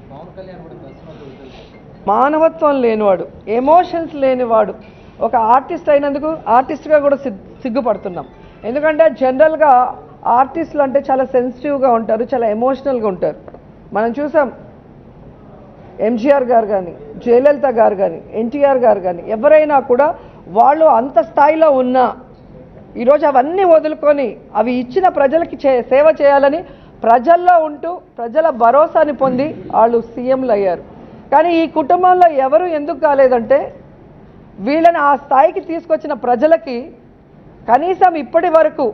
పవన్ కళ్యాణ్ కూడా బస్సులో దొరుకుతుంది మానవత్వం లేనివాడు ఎమోషన్స్ లేనివాడు ఒక ఆర్టిస్ట్ అయినందుకు ఆర్టిస్ట్గా కూడా సిగ్ సిగ్గుపడుతున్నాం ఎందుకంటే జనరల్గా ఆర్టిస్టులు అంటే చాలా సెన్సిటివ్గా ఉంటారు చాలా ఎమోషనల్గా ఉంటారు మనం చూసాం ఎంజీఆర్ గారు కానీ జయలలిత గారు కానీ ఎన్టీఆర్ గారు కానీ ఎవరైనా కూడా వాళ్ళు అంత స్థాయిలో ఉన్నా ఈరోజు అవన్నీ వదులుకొని అవి ఇచ్చిన ప్రజలకి చే సేవ చేయాలని ప్రజల్లో ఉంటూ ప్రజల భరోసాని పొంది వాళ్ళు సీఎంలు అయ్యారు కానీ ఈ కుటుంబంలో ఎవరు ఎందుకు కాలేదంటే వీళ్ళని ఆ స్థాయికి తీసుకొచ్చిన ప్రజలకి కనీసం ఇప్పటి వరకు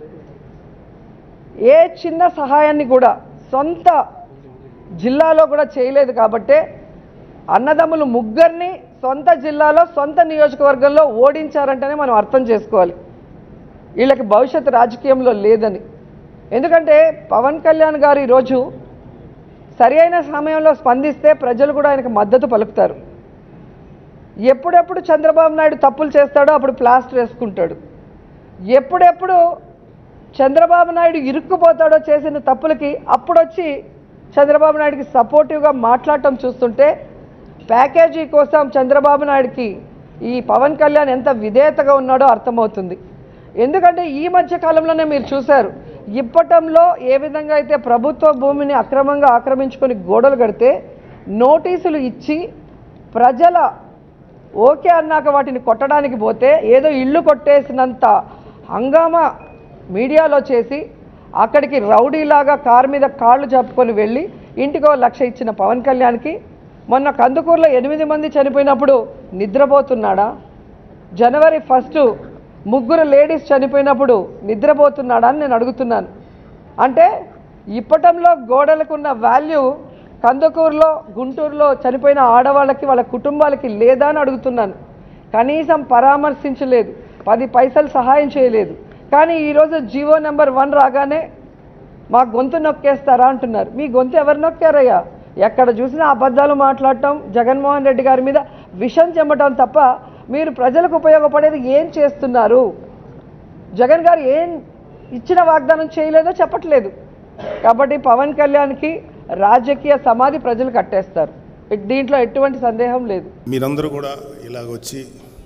ఏ చిన్న సహాయాన్ని కూడా సొంత జిల్లాలో కూడా చేయలేదు కాబట్టే అన్నదమ్ములు ముగ్గురిని సొంత జిల్లాలో సొంత నియోజకవర్గంలో ఓడించారంటేనే మనం అర్థం చేసుకోవాలి వీళ్ళకి భవిష్యత్తు రాజకీయంలో లేదని ఎందుకంటే పవన్ కళ్యాణ్ గారు ఈరోజు సరి అయిన సమయంలో స్పందిస్తే ప్రజలు కూడా ఆయనకు మద్దతు పలుకుతారు ఎప్పుడెప్పుడు చంద్రబాబు నాయుడు తప్పులు చేస్తాడో అప్పుడు ప్లాస్టర్ వేసుకుంటాడు ఎప్పుడెప్పుడు చంద్రబాబు నాయుడు ఇరుక్కుపోతాడో చేసిన తప్పులకి అప్పుడొచ్చి చంద్రబాబు నాయుడికి సపోర్టివ్గా మాట్లాడటం చూస్తుంటే ప్యాకేజీ కోసం చంద్రబాబు నాయుడికి ఈ పవన్ కళ్యాణ్ ఎంత విధేయతగా ఉన్నాడో అర్థమవుతుంది ఎందుకంటే ఈ మధ్య కాలంలోనే మీరు చూశారు ఇప్పటంలో ఏ విధంగా అయితే ప్రభుత్వ భూమిని అక్రమంగా ఆక్రమించుకొని గోడలు కడితే నోటీసులు ఇచ్చి ప్రజల ఓకే అన్నాక వాటిని కొట్టడానికి పోతే ఏదో ఇల్లు కొట్టేసినంత హంగామా మీడియాలో చేసి అక్కడికి రౌడీలాగా కారు మీద కాళ్ళు చెప్పుకొని వెళ్ళి ఇంటికో లక్ష ఇచ్చిన పవన్ కళ్యాణ్కి మొన్న కందుకూరులో ఎనిమిది మంది చనిపోయినప్పుడు నిద్రపోతున్నాడా జనవరి ఫస్ట్ ముగ్గురు లేడీస్ చనిపోయినప్పుడు నిద్రపోతున్నాడా అని నేను అడుగుతున్నాను అంటే ఇప్పటంలో గోడలకున్న వాల్యూ కందుకూరులో గుంటూరులో చనిపోయిన ఆడవాళ్ళకి వాళ్ళ కుటుంబాలకి లేదా అని అడుగుతున్నాను కనీసం పరామర్శించలేదు పది పైసలు సహాయం చేయలేదు కానీ ఈరోజు జీవో నెంబర్ వన్ రాగానే మా గొంతు నొక్కేస్తారా అంటున్నారు మీ గొంతు ఎవరు నొక్కారయ్యా ఎక్కడ చూసినా అబద్ధాలు మాట్లాడటం జగన్మోహన్ రెడ్డి గారి మీద విషం చెమ్మటం తప్ప మీరు ప్రజలకు ఉపయోగపడేది ఏం చేస్తున్నారు జగన్ గారు ఏం ఇచ్చిన వాగ్దానం చేయలేదో చెప్పట్లేదు కాబట్టి పవన్ కళ్యాణ్కి రాజకీయ సమాధి ప్రజలు కట్టేస్తారు దీంట్లో ఎటువంటి సందేహం లేదు మీరందరూ కూడా ఇలాగ వచ్చి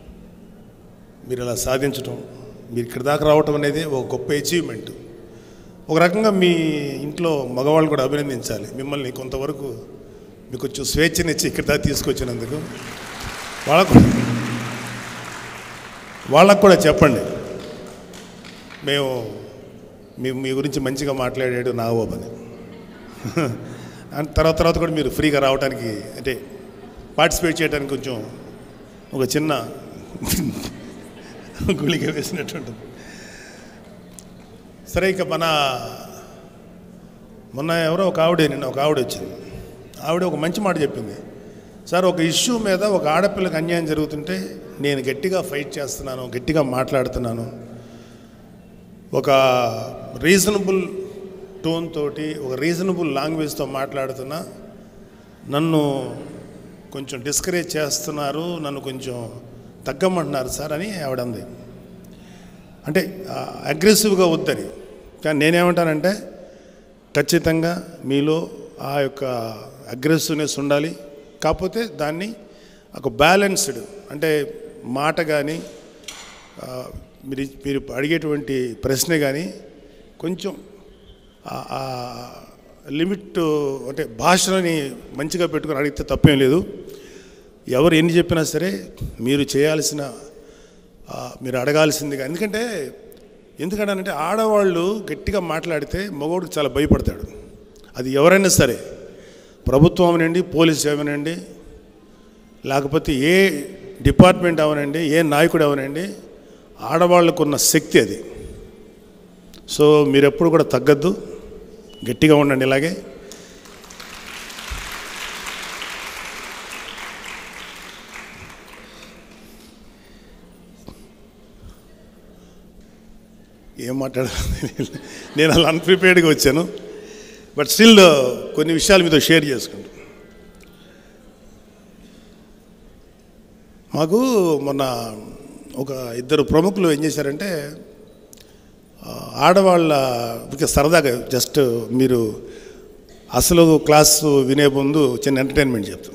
మీరు ఇలా సాధించడం మీరు ఇక్కడ దాకా రావటం అనేది ఒక గొప్ప అచీవ్మెంట్ ఒక రకంగా మీ ఇంట్లో మగవాళ్ళు కూడా అభినందించాలి మిమ్మల్ని కొంతవరకు మీకు కొంచెం స్వేచ్ఛనిచ్చి ఇక్కడ దాకా తీసుకొచ్చినందుకు వాళ్ళకు వాళ్ళకు కూడా చెప్పండి మేము మీ మీ గురించి మంచిగా మాట్లాడాడు నాగబాబు అని అండ్ తర్వాత తర్వాత కూడా మీరు ఫ్రీగా రావడానికి అంటే పార్టిసిపేట్ చేయడానికి కొంచెం ఒక చిన్న గుళిక వేసినట్టు ఉంటుంది సరే ఇక మన మొన్న ఎవరో ఒక ఆవిడ నిన్న ఒక ఆవిడ వచ్చింది ఆవిడ ఒక మంచి మాట చెప్పింది సార్ ఒక ఇష్యూ మీద ఒక ఆడపిల్లకి అన్యాయం జరుగుతుంటే నేను గట్టిగా ఫైట్ చేస్తున్నాను గట్టిగా మాట్లాడుతున్నాను ఒక రీజనబుల్ టోన్ తోటి ఒక రీజనబుల్ లాంగ్వేజ్తో మాట్లాడుతున్నా నన్ను కొంచెం డిస్కరేజ్ చేస్తున్నారు నన్ను కొంచెం తగ్గమంటున్నారు సార్ అని ఆవిడ అంది అంటే అగ్రెసివ్గా వద్దని కానీ నేనేమంటానంటే ఖచ్చితంగా మీలో ఆ యొక్క అగ్రెసివ్నెస్ ఉండాలి కాకపోతే దాన్ని ఒక బ్యాలెన్స్డ్ అంటే మాట కానీ మీరు మీరు అడిగేటువంటి ప్రశ్న కానీ కొంచెం ఆ- ఆ లిమిట్ అంటే భాషని మంచిగా పెట్టుకొని అడిగితే తప్పేం లేదు ఎవరు ఎన్ని చెప్పినా సరే మీరు చేయాల్సిన ఆ, మీరు అడగాల్సిందిగా ఎందుకంటే ఎందుకంటే ఆడవాళ్ళు గట్టిగా మాట్లాడితే మగవాడికి చాలా భయపడతాడు అది ఎవరైనా సరే ప్రభుత్వం అవనండి పోలీస్ అవనండి లేకపోతే ఏ డిపార్ట్మెంట్ అవనండి ఏ నాయకుడు అవనండి ఆడవాళ్ళకు ఉన్న శక్తి అది సో మీరు ఎప్పుడు కూడా తగ్గద్దు గట్టిగా ఉండండి ఇలాగే ఏం మాట్లాడాలి నేను అలా అన్ప్రిపేర్డ్గా వచ్చాను బట్ స్టిల్ కొన్ని విషయాలు మీతో షేర్ చేసుకుంటాను మాకు మొన్న ఒక ఇద్దరు ప్రముఖులు ఏం చేశారంటే ఆ, ఆడవాళ్ళ ఇక సరదాగా జస్ట్ మీరు అసలు క్లాసు వినే ముందు చిన్న ఎంటర్టైన్మెంట్ చెప్తాం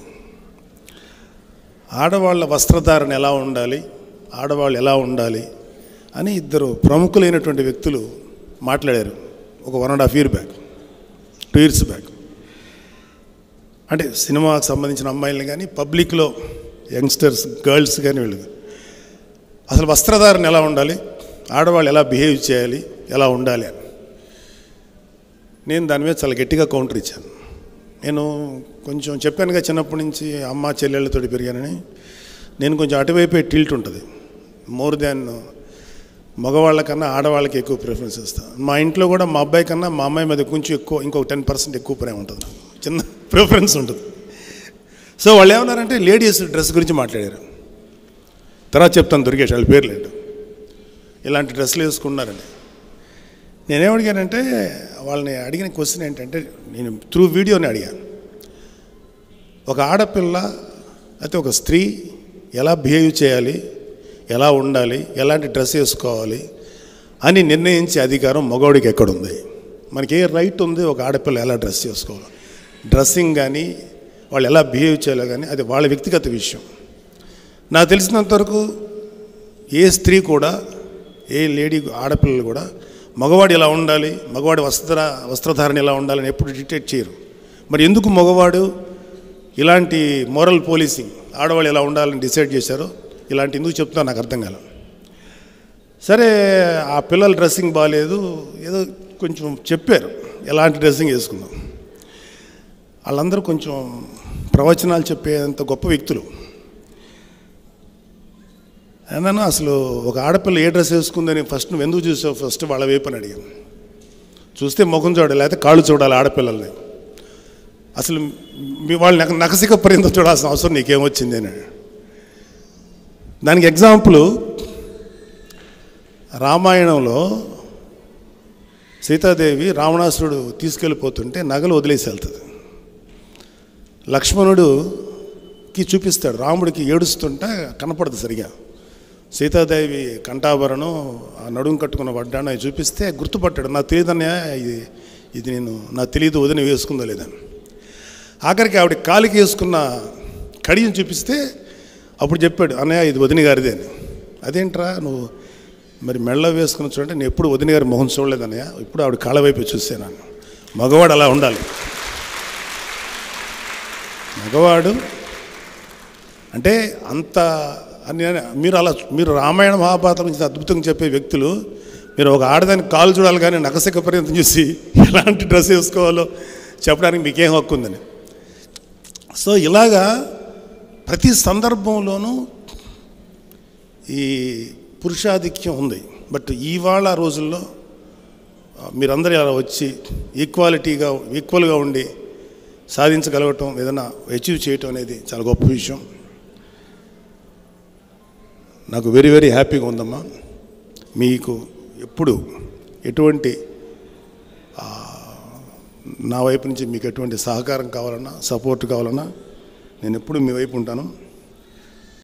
ఆడవాళ్ళ వస్త్రధారణ ఎలా ఉండాలి ఆడవాళ్ళు ఎలా ఉండాలి అని ఇద్దరు ప్రముఖులైనటువంటి వ్యక్తులు మాట్లాడారు ఒక one and half year back two years back అంటే సినిమాకు సంబంధించిన అమ్మాయిల్ని కానీ పబ్లిక్లో యంగ్స్టర్స్ గర్ల్స్ కానీ వీళ్ళు అసలు వస్త్రధారణ ఎలా ఉండాలి ఆడవాళ్ళు ఎలా బిహేవ్ చేయాలి ఎలా ఉండాలి అని నేను దాని మీద చాలా గట్టిగా కౌంటర్ ఇచ్చాను నేను కొంచెం చెప్పానుగా చిన్నప్పటి నుంచి అమ్మ చెల్లెళ్ళతో పెరిగానని నేను కొంచెం అటువైపే టిల్ట్ ఉంటుంది మోర్ దాన్ మగవాళ్ళ కన్నా ఆడవాళ్ళకి ఎక్కువ ప్రిఫరెన్స్ ఇస్తాను మా ఇంట్లో కూడా మా అబ్బాయి కన్నా మా అమ్మాయి మీద కొంచెం ఎక్కువ ఇంకొక టెన్ పర్సెంట్ ఎక్కువ ప్రేమ ఉంటుంది నాకు. చిన్న ప్రిఫరెన్స్ ఉంటుంది సో వాళ్ళు ఏమన్నారంటే లేడీస్ డ్రెస్ గురించి మాట్లాడారు తర్వాత చెప్తాను దొరికేసి వాళ్ళ పేర్లు ఏంటో ఇలాంటి డ్రెస్సులు వేసుకున్నారండి నేనేమడిగానంటే వాళ్ళని అడిగిన క్వశ్చన్ ఏంటంటే నేను త్రూ వీడియోని అడిగాను ఒక ఆడపిల్ల అయితే ఒక స్త్రీ ఎలా బిహేవ్ చేయాలి ఎలా ఉండాలి ఎలాంటి డ్రెస్ వేసుకోవాలి అని నిర్ణయించే అధికారం మగవాడికి ఎక్కడుంది మనకి ఏ రైట్ ఉంది ఒక ఆడపిల్ల ఎలా డ్రెస్ చేసుకోవాలి డ్రెస్సింగ్ కానీ వాళ్ళు ఎలా బిహేవ్ చేయాలో కానీ అది వాళ్ళ వ్యక్తిగత విషయం నాకు తెలిసినంతవరకు ఏ స్త్రీ కూడా ఏ లేడీ ఆడపిల్లలు కూడా మగవాడు ఎలా ఉండాలి మగవాడి వస్త్ర వస్త్రధారణ ఎలా ఉండాలని ఎప్పుడు డిక్టేట్ చేయరు మరి ఎందుకు మగవాడు ఇలాంటి మోరల్ పోలీసింగ్ ఆడవాళ్ళు ఎలా ఉండాలని డిసైడ్ చేశారో ఇలాంటి ఎందుకు చెప్తున్నా నాకు అర్థం కాల సరే ఆ పిల్లల డ్రెస్సింగ్ బాగాలేదు ఏదో కొంచెం చెప్పారు ఎలాంటి డ్రెస్సింగ్ వేసుకుందాం వాళ్ళందరూ కొంచెం ప్రవచనాలు చెప్పేంత గొప్ప వ్యక్తులు అన్నాను అసలు ఒక ఆడపిల్ల ఏ డ్రెస్ వేసుకుందని ఫస్ట్ నువ్వు ఎందుకు చూసావు ఫస్ట్ వాళ్ళ వైపు అని అడిగాను చూస్తే ముఖం చూడాలి లేకపోతే కాళ్ళు చూడాలి ఆడపిల్లల్ని అసలు మీ వాళ్ళు నక నకసిక పర్యంతం చూడాల్సిన అవసరం నీకేమొచ్చింది అని దానికి ఎగ్జాంపుల్ రామాయణంలో సీతాదేవి రావణాసురుడు తీసుకెళ్ళిపోతుంటే నగలు వదిలేసి వెళ్తుంది లక్ష్మణుడుకి చూపిస్తాడు రాముడికి ఏడుస్తుంటే కనపడదు సరిగా సీతాదేవి కంఠాభరణం ఆ నడుము కట్టుకున్న వడ్డాను అవి చూపిస్తే గుర్తుపట్టాడు నాకు తెలియదన్నయ్య ఇది ఇది నేను నాకు తెలియదు వదిన వేసుకుందో లేదని ఆఖరికి ఆవిడ కాలికి వేసుకున్న కడియం చూపిస్తే అప్పుడు చెప్పాడు అన్నయ్య ఇది వదిన గారిదే అని అదేంట్రా నువ్వు మరి మెళ్ళ వేసుకుని చూడంటే నేను ఎప్పుడు వదిన గారి మొహం చూడలేదన్నయ్య ఇప్పుడు ఆవిడ కాళ్ళ వైపు చూసాను మగవాడు అలా ఉండాలి మగవాడు అంటే అంత అని మీరు అలా మీరు రామాయణ మహాభారతం నుంచి అద్భుతంగా చెప్పే వ్యక్తులు మీరు ఒక ఆడదానికి కాలు చూడాలి కానీ నకసిక పర్యంతం చూసి ఎలాంటి డ్రెస్ వేసుకోవాలో చెప్పడానికి మీకేం హక్కు ఉందని సో ఇలాగా ప్రతి సందర్భంలోనూ ఈ పురుషాధిక్యం ఉంది బట్ ఇవాళ రోజుల్లో ఆ, మీరందరూ అలా వచ్చి ఈక్వాలిటీగా ఈక్వల్గా ఉండి సాధించగలగటం ఏదైనా అచీవ్ చేయటం అనేది చాలా గొప్ప విషయం నాకు వెరీ వెరీ హ్యాపీగా ఉందమ్మా మీకు ఎప్పుడు ఎటువంటి ఆ, నా వైపు నుంచి మీకు ఎటువంటి సహకారం కావాలన్నా సపోర్ట్ కావాలన్నా నేను ఎప్పుడు మీ వైపు ఉంటాను